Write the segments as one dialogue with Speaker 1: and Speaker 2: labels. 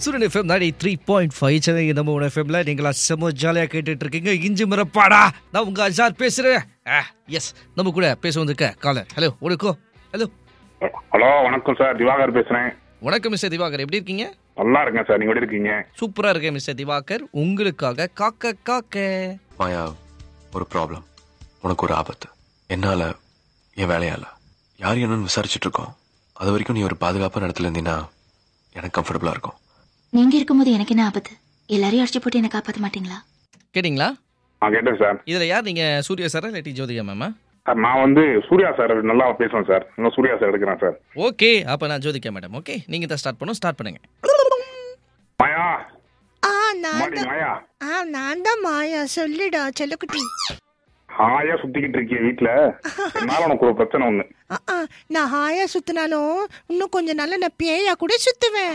Speaker 1: சுரன் FM நாடி three point five Chennai நம்ம உன எஃப்எம்ல நீங்களா செம்ம ஜாலியாக கேட்டுட்டு இருக்கீங்க இஞ்சி மிரப்பாடா நான் உங்க அஜாத் பேசுறேன் எஸ் நம்ம கூட பேச வந்திருக்க காலர் ஹலோ உனக்கோ ஹலோ
Speaker 2: ஹலோ வணக்கம் சார் திவாகர் பேசுறேன்
Speaker 1: வணக்கம் மிஸ்டர் திவாகர் எப்படி இருக்கீங்க
Speaker 2: நல்லா இருக்கேன் சார் நீங்க எப்படி இருக்கீங்க
Speaker 1: சூப்பரா இருக்கேன் மிஸ்டர் திவாகர் உங்களுக்காக காக்க காக்க
Speaker 3: மாயா ஒரு ப்ராப்ளம் உனக்கு ஒரு ஆபத்து என்னால என் வேலையால யார் என்னன்னு விசாரிச்சுட்டு இருக்கோம் அது வரைக்கும் நீ ஒரு பாதுகாப்பான இடத்துல இருந்தீங்கன்னா எனக்கு கம்ஃபர்டபுளா இருக்கும்
Speaker 4: நீங்க இருக்கும்போது எனக்கு என்ன ஆபத்து எல்லாரையும் அடிச்சு போட்டு என்ன காப்பாத்த மாட்டீங்களா
Speaker 1: கேட்டிங்களா
Speaker 2: நான் கேட்டேன் சார்
Speaker 1: இதுல யார் நீங்க சூர்யா சாரா இல்லாட்டி ஜோதிகா மேமா
Speaker 2: சார் நான் வந்து சூர்யா சார் நல்லா பேசுவேன் சார் இன்னும் சூர்யா சார் எடுக்கிறேன் சார்
Speaker 1: ஓகே அப்ப நான் ஜோதிகா மேடம் ஓகே நீங்க தான் ஸ்டார்ட் பண்ணும் ஸ்டார்ட் பண்ணுங்க
Speaker 2: மாயா
Speaker 5: ஆ நான்
Speaker 2: மாடி
Speaker 5: தான்
Speaker 2: மாயா
Speaker 5: ஆ நான் தான் மாயா சொல்லுடா செல்லக்குட்டி
Speaker 2: ஹாயா சுத்திக்கிட்டு இருக்கிய வீட்டுல என்னால உனக்கு ஒரு பிரச்சனை ஒண்ணு
Speaker 5: ஆ, ஆ, நான் ஹாயா சுத்தினாலும் இன்னும் கொஞ்ச நாள்ல நான் பேயா கூட சுத்துவேன்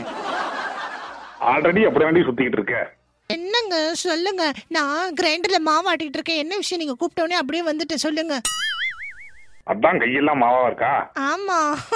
Speaker 2: ஆல்ரெடி அப்படி வேண்டி சுத்திக்கிட்டு இருக்க
Speaker 5: என்னங்க சொல்லுங்க நான் கிரைண்டர்ல மாவு ஆட்டிட்டு இருக்கேன் என்ன விஷயம் நீங்க கூப்பிட்ட உடனே அப்படியே வந்துட்டு சொல்லுங்க
Speaker 2: அதான் கையெல்லாம் மாவா இருக்கா
Speaker 5: ஆமா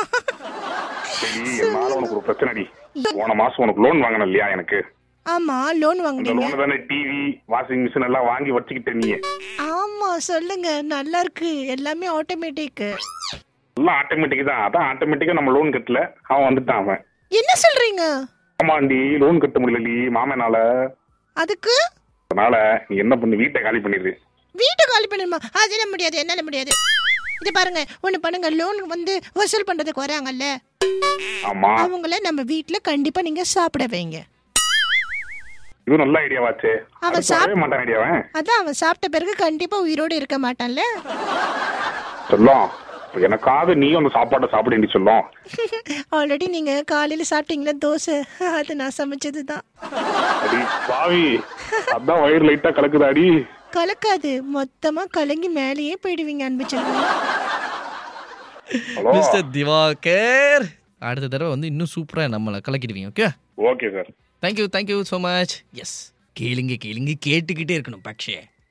Speaker 2: சரி என்னால உனக்கு ஒரு பிரச்சனைடி போன மாசம் உனக்கு லோன் வாங்கின இல்லையா எனக்கு
Speaker 5: ஆமா லோன்
Speaker 2: அந்த
Speaker 5: வாங்குனீங்க
Speaker 2: லோன் தானே டிவி வாஷிங் மிஷின் எல்லாம் வாங்கி வச்சுக்கிட்ட நீ
Speaker 5: ஆமா சொல்லுங்க நல்லா இருக்கு எல்லாமே ஆட்டோமேட்டிக்
Speaker 2: எல்லாம் ஆட்டோமேட்டிக் தான் அதான் ஆட்டோமேட்டிக்கா நம்ம லோன் கட்டல அவன் வந்துட்டான் அவன்
Speaker 5: என்ன சொல்றீங்க
Speaker 2: ஆமாண்டி லோன் கட்ட முடியலடி மாமனால
Speaker 5: அதுக்கு
Speaker 2: அதனால நீ என்ன பண்ணு வீட்டை காலி பண்ணிடு
Speaker 5: வீட்டை காலி பண்ணிடுமா அதெல்லாம் முடியாது என்னால முடியாது இது பாருங்க ஒண்ணு பண்ணுங்க லோன் வந்து வசூல் பண்றதுக்கு வராங்கல்ல
Speaker 2: ஆமா
Speaker 5: அவங்கள நம்ம வீட்ல கண்டிப்பா நீங்க சாப்பிட வைங்க
Speaker 2: இது நல்ல ஐடியாவாச்சே
Speaker 5: அவன்
Speaker 2: அடுத்து
Speaker 5: சாப்-
Speaker 2: வரவே மாட்டான் ஐடியாவன்
Speaker 5: அதான் அவன் சாப்பிட்ட பிறகு கண்டிப்பா உயிரோடு இருக்க மாட்டான்ல
Speaker 2: சொல்லும் இப்ப எனக்காவது நீயும் அந்த சாப்பாட்டை சாப்பிடு சொல்லும்
Speaker 5: ஆல்ரெடி நீங்க காலையில சாப்பிட்டீங்களா தோசை அது நான் சமைச்சது தான்
Speaker 2: அடி பாவி அதான் வயிறு லைட்டா கலக்குதாடி
Speaker 5: கலக்காது மொத்தமா கலங்கி மேலேயே போயிடுவீங்க அனுப்பிச்சிருங்க
Speaker 2: ஹலோ
Speaker 1: மிஸ்டர் திவாகர் அடுத்த தடவை வந்து இன்னும் சூப்பரா நம்மளை கலக்கிடுவீங்க okay
Speaker 2: okay sir
Speaker 1: thank you thank you so much yes கேளுங்க கேளுங்க கேட்டுக்கிட்டே இருக்கணும் பக்ஷே